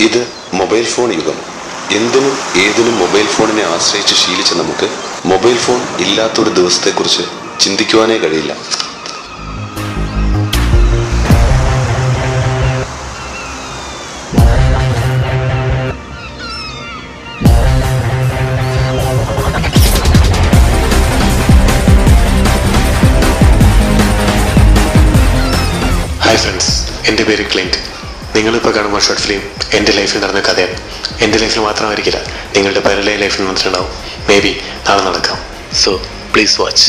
ഇത് mobile phone യുഗം എന്തിനും ഏതിനും മൊബൈൽ ഫോണിനെ ആശ്രയിച്ച് ശീലിച്ച നമുക്ക് മൊബൈൽ ഫോൺ ഇല്ലാത്തൊരു ദിവസത്തെക്കുറിച്ച് ചിന്തിക്കുവാനേ കഴിയില്ല ഹായ് ഫ്രണ്ട്സ് എൻ്റെ പേര് ക്ലിൻറ്റ് നിങ്ങളിപ്പോൾ കാണുമ്പോൾ ഷോർട്ട് ഫിലിം എൻ്റെ ലൈഫിൽ നടന്ന കഥയാണ് എൻ്റെ ലൈഫിൽ മാത്രമായിരിക്കില്ല നിങ്ങളുടെ പലരുടെയും ലൈഫിൽ നടന്നിട്ടുണ്ടാവും മേ ബി നാളെ നടക്കാം so please watch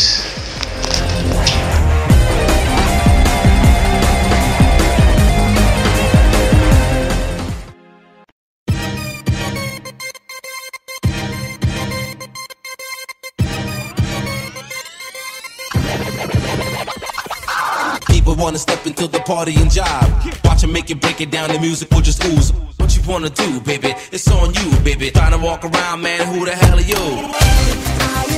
People wanna step into the party and jive. Watch 'em make it, break it down. The music will just ooze. What you wanna do, baby? It's on you, baby. Trying to walk around, man. Who the hell are you?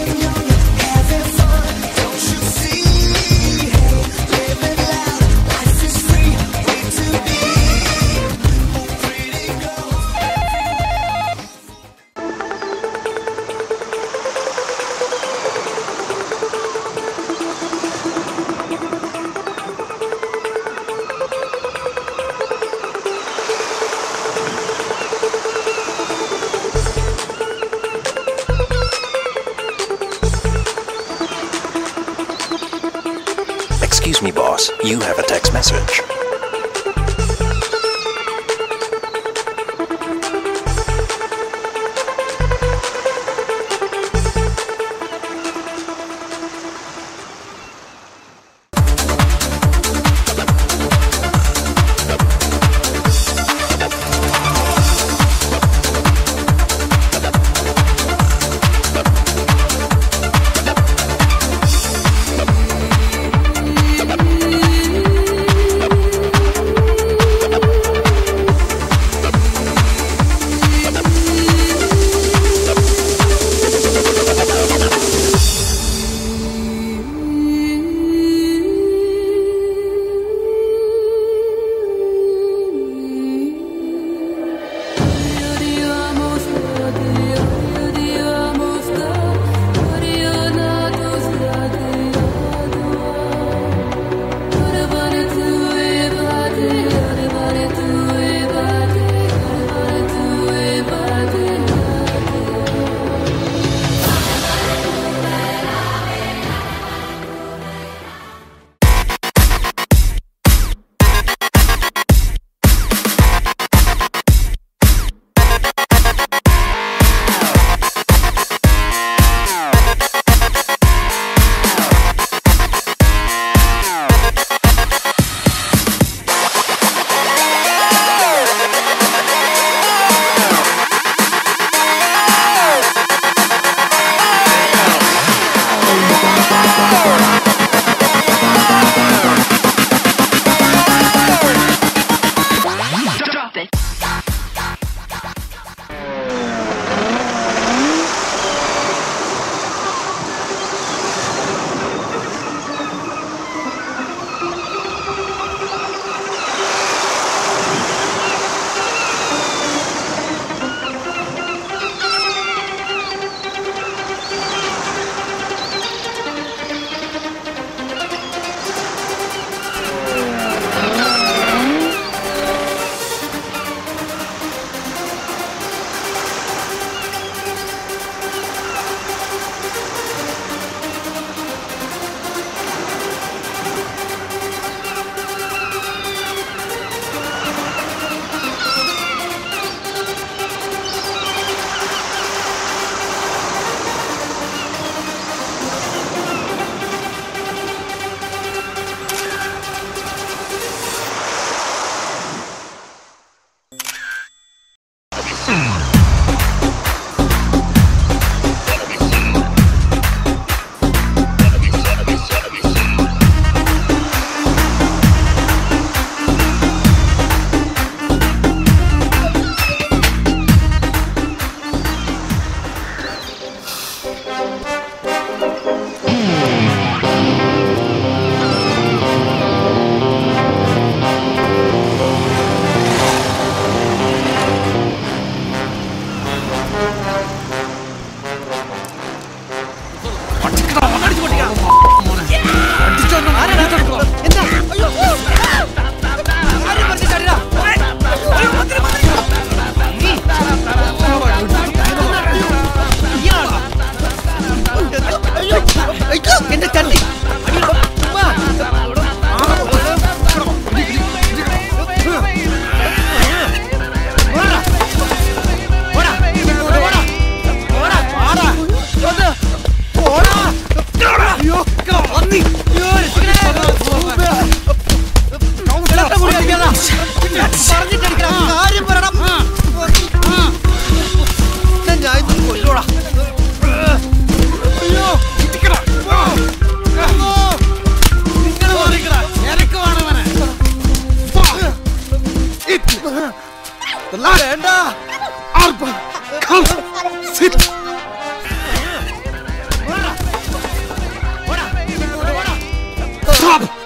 Excuse me, boss. You have a text message. വേണ്ട ആർപ്പ കം സിറ്റ് stop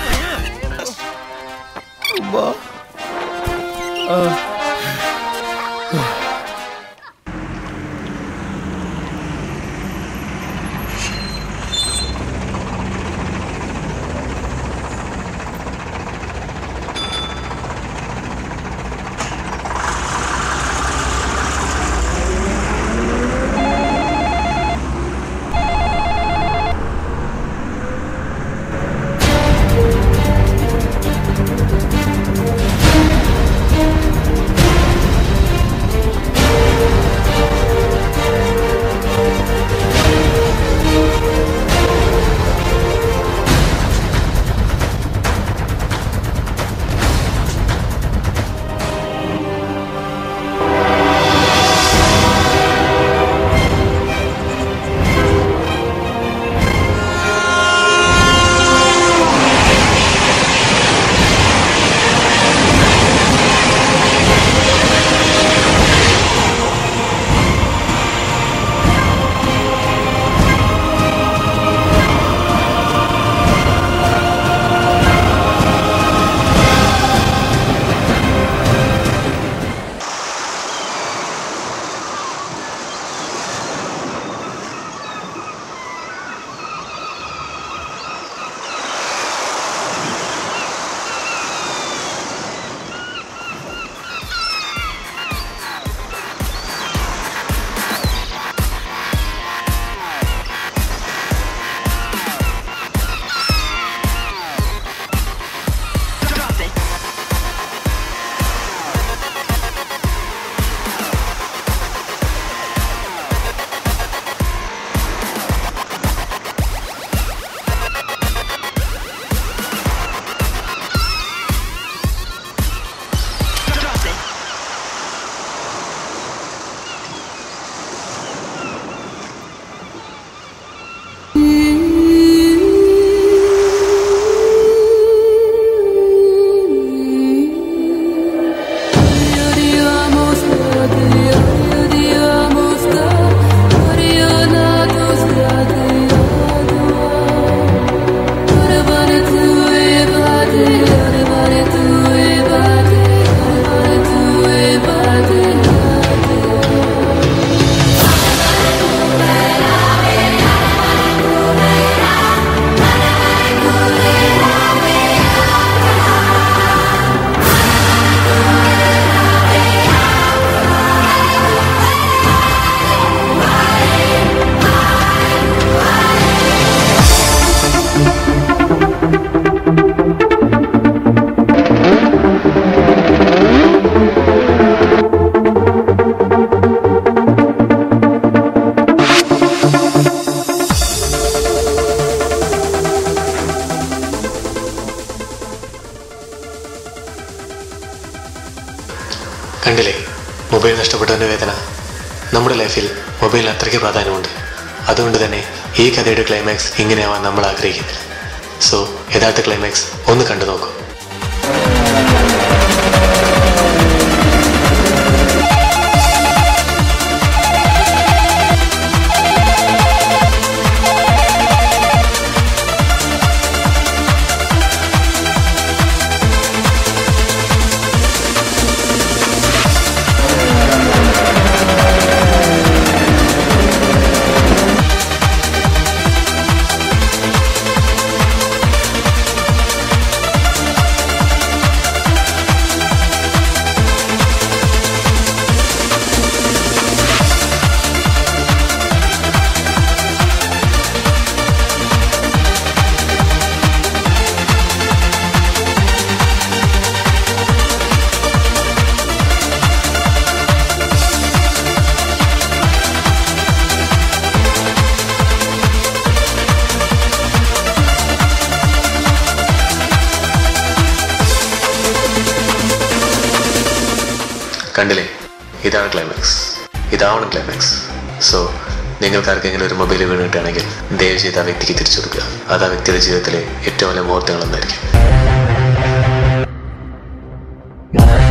കണ്ടില്ലേ mobile നഷ്ടപ്പെട്ടതിൻ്റെ വേദന നമ്മുടെ ലൈഫിൽ മൊബൈലിന് അത്രയ്ക്ക് പ്രാധാന്യമുണ്ട് അതുകൊണ്ട് തന്നെ ഈ കഥയുടെ ക്ലൈമാക്സ് ഇങ്ങനെയാവാൻ നമ്മൾ ആഗ്രഹിക്കുന്നില്ല സോ യഥാർത്ഥ ക്ലൈമാക്സ് ഒന്ന് കണ്ടു നോക്കൂ കണ്ടില്ലേ ഇതാണ് ക്ലൈമാക്സ് ഇതാണ് ക്ലൈമാക്സ് സോ നിങ്ങൾക്ക് ആർക്കെങ്കിലും ഒരു മൊബൈൽ വീണ് കിട്ടുകയാണെങ്കിൽ ദയവ് ചെയ്ത് ആ വ്യക്തിക്ക് തിരിച്ചു കൊടുക്കുക അത് ആ വ്യക്തിയുടെ ജീവിതത്തിലെ ഏറ്റവും വലിയ മുഹൂർത്തങ്ങളൊന്നായിരിക്കും